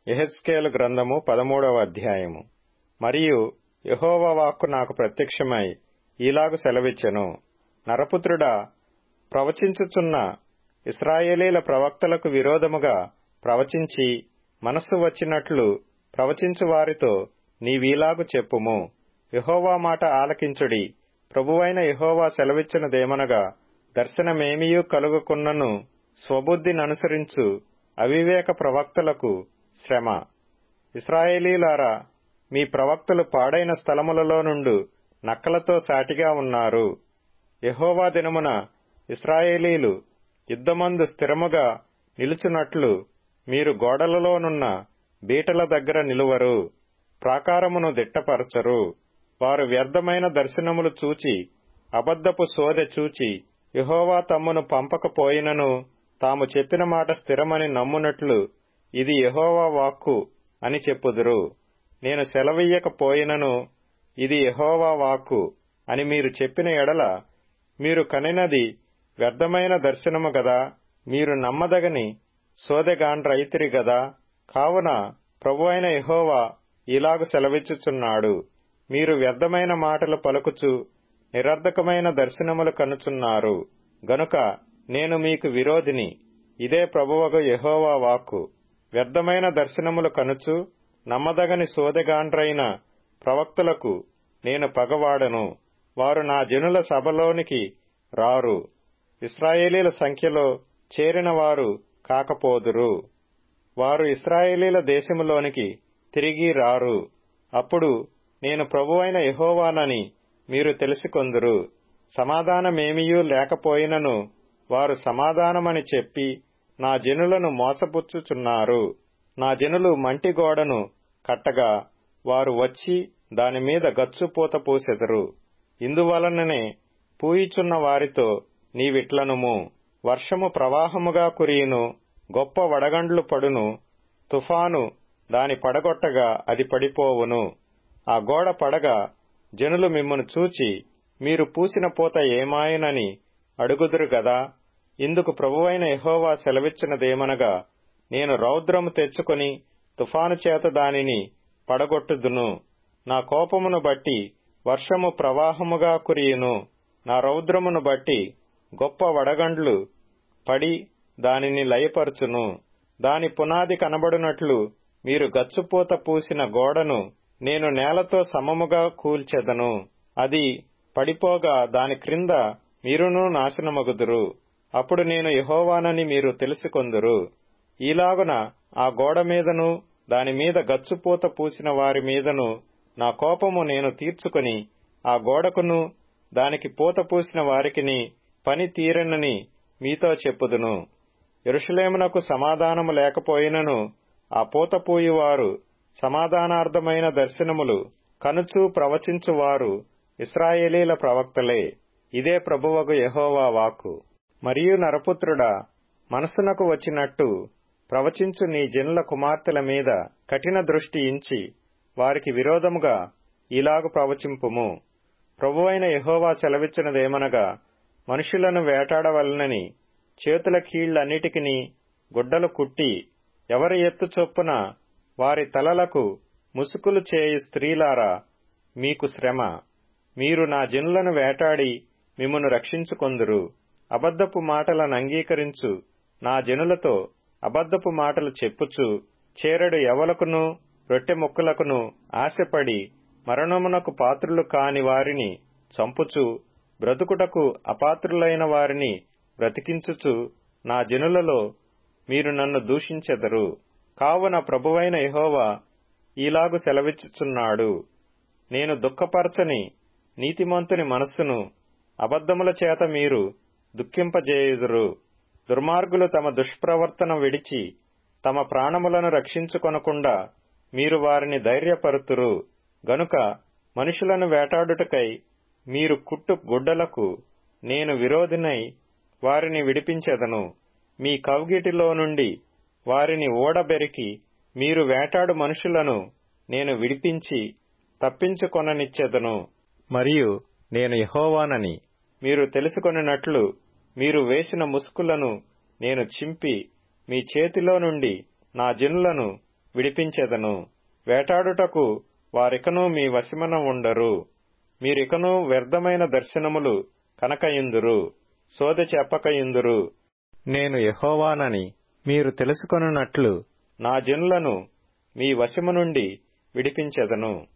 ఎహెస్కేలు గ్రంథము పదమూడవ అధ్యాయము మరియు యహోవా వాక్కు నాకు ప్రత్యక్షమై ఈలాగు సెలవిచ్చెను నరపుత్రుడా ప్రవచించుచున్న ఇస్రాయేలీల ప్రవక్తలకు విరోధముగా ప్రవచించి మనస్సు వచ్చినట్లు ప్రవచించు వారితో నీవీలాగు చెప్పుము యహోవా మాట ఆలకించుడి ప్రభువైన యహోవా సెలవిచ్చినదేమనగా దర్శనమేమియూ కలుగుకున్నను స్వబుద్ధిననుసరించు అవివేక ప్రవక్తలకు శ్రమ ఇస్రాయేలీలారా మీ ప్రవక్తలు పాడైన స్థలములలో నుండు నక్కలతో సాటిగా ఉన్నారు యహోవా దినమున ఇస్రాయేలీలు యుద్ధమందు స్థిరముగా నిలుచున్నట్లు మీరు గోడలలోనున్న బీటల దగ్గర నిలువరు ప్రాకారమును దిట్టపరచరు వారు వ్యర్థమైన దర్శనములు చూచి అబద్ధపు సోదె చూచి యహోవా తమ్మును పంపకపోయినను తాము చెప్పిన మాట స్థిరమని నమ్మునట్లు ఇది యహోవా వాక్కు అని చెప్పుదురు నేను సెలవీయకపోయినను ఇది యహోవా వాక్కు అని మీరు చెప్పిన ఎడల మీరు కనినది వ్యర్థమైన దర్శనము గదా మీరు నమ్మదగని సోదెగాండ్రైతిరి గదా కావున ప్రభువైన యహోవా ఇలాగు సెలవిచ్చుచున్నాడు మీరు వ్యర్థమైన మాటలు పలుకుచు నిరర్ధకమైన దర్శనములు కనుచున్నారు గనుక నేను మీకు విరోధిని ఇదే ప్రభువగు యహోవా వాక్కు వ్యర్థమైన దర్శనములు కనుచు నమ్మదగని సోదెగాండ్రైన ప్రవక్తలకు నేను పగవాడను వారు నా జనుల సభలోనికి రారు ఇస్రాయేలీల సంఖ్యలో చేరిన వారు కాకపోదురు వారు ఇస్రాయేలీల దేశములోనికి తిరిగి రారు అప్పుడు నేను ప్రభువైన యహోవానని మీరు తెలుసుకొందురు సమాధానమేమియూ లేకపోయినను వారు సమాధానమని చెప్పి నా జనులను మోసపుచ్చుచున్నారు నా జనులు మంటి గోడను కట్టగా వారు వచ్చి దానిమీద గచ్చుపూత పూసెదరు ఇందువలననే పూయిచున్న వారితో నీవిట్లనుము వర్షము ప్రవాహముగా కురియును గొప్ప వడగండ్లు పడును తుఫాను దాని పడగొట్టగా అది పడిపోవును ఆ గోడ పడగా జనులు మిమ్మను చూచి మీరు పూసిన పూత ఏమాయనని అడుగుదురు గదా ఇందుకు ప్రభువైన యహోవా సెలవిచ్చినదేమనగా నేను రౌద్రము తెచ్చుకొని తుఫాను చేత దానిని పడగొట్టుదును నా కోపమును బట్టి వర్షము ప్రవాహముగా కురియును నా రౌద్రమును బట్టి గొప్ప వడగండ్లు పడి దానిని లయపరచును దాని పునాది కనబడునట్లు మీరు గచ్చుపూత పూసిన గోడను నేను నేలతో సమముగా కూల్చెదను అది పడిపోగా దాని క్రింద మీరును నాశనమగుదురు అప్పుడు నేను యహోవానని మీరు తెలుసుకొందురు ఈలాగున ఆ గోడ మీదను దానిమీద గచ్చుపూత పూసిన వారి మీదను నా కోపము నేను తీర్చుకొని ఆ గోడకును దానికి పూత పూసిన వారికిని పని తీరనని మీతో చెప్పుదును ఎరుషలేమునకు సమాధానము లేకపోయినను ఆ పూతపూయువారు సమాధానార్థమైన దర్శనములు కనుచు ప్రవచించువారు ఇస్రాయేలీల ప్రవక్తలే ఇదే ప్రభువగు యహోవా వాక్కు మరియు నరపుత్రుడా మనసునకు వచ్చినట్టు ప్రవచించు నీ జనుల కుమార్తెల మీద కఠిన దృష్టి ఇంచి వారికి విరోధముగా ఇలాగు ప్రవచింపుము ప్రభువైన యహోవా సెలవిచ్చినదేమనగా మనుషులను వేటాడవలనని చేతుల కీళ్లన్నిటికిని గుడ్డలు కుట్టి ఎవరి ఎత్తు చొప్పున వారి తలలకు ముసుకులు చేయు స్త్రీలారా మీకు శ్రమ మీరు నా జనులను వేటాడి మిమ్మను రక్షించుకొందురు అబద్ధపు మాటలను అంగీకరించు నా జనులతో అబద్ధపు మాటలు చెప్పుచు చేరడు ఎవలకును రొట్టె ముక్కలకును ఆశపడి మరణమునకు పాత్రులు కాని వారిని చంపుచు బ్రతుకుటకు అపాత్రులైన వారిని బ్రతికించుచు నా జనులలో మీరు నన్ను దూషించెదరు కావున ప్రభువైన యహోవా ఈలాగు సెలవిచ్చుచున్నాడు నేను దుఃఖపరచని నీతిమంతుని మనస్సును అబద్ధముల చేత మీరు దుఃఖింపజేయుదురు దుర్మార్గులు తమ దుష్ప్రవర్తన విడిచి తమ ప్రాణములను రక్షించుకొనకుండా మీరు వారిని ధైర్యపరుతురు గనుక మనుషులను వేటాడుటకై మీరు కుట్టు గుడ్డలకు నేను విరోధినై వారిని విడిపించెదను మీ కౌగిటిలో నుండి వారిని ఓడబెరికి మీరు వేటాడు మనుషులను నేను విడిపించి తప్పించుకొననిచ్చెదను మరియు నేను యహోవానని మీరు తెలుసుకొనినట్లు మీరు వేసిన ముసుకులను నేను చింపి మీ చేతిలో నుండి నా జనులను విడిపించెదను వేటాడుటకు వారికను మీ వశమున ఉండరు మీరికను వ్యర్థమైన దర్శనములు కనకయిందురు సోదె చెప్పకయిందురు నేను యహోవానని మీరు తెలుసుకొనున్నట్లు నా జనులను మీ వశము నుండి విడిపించెదను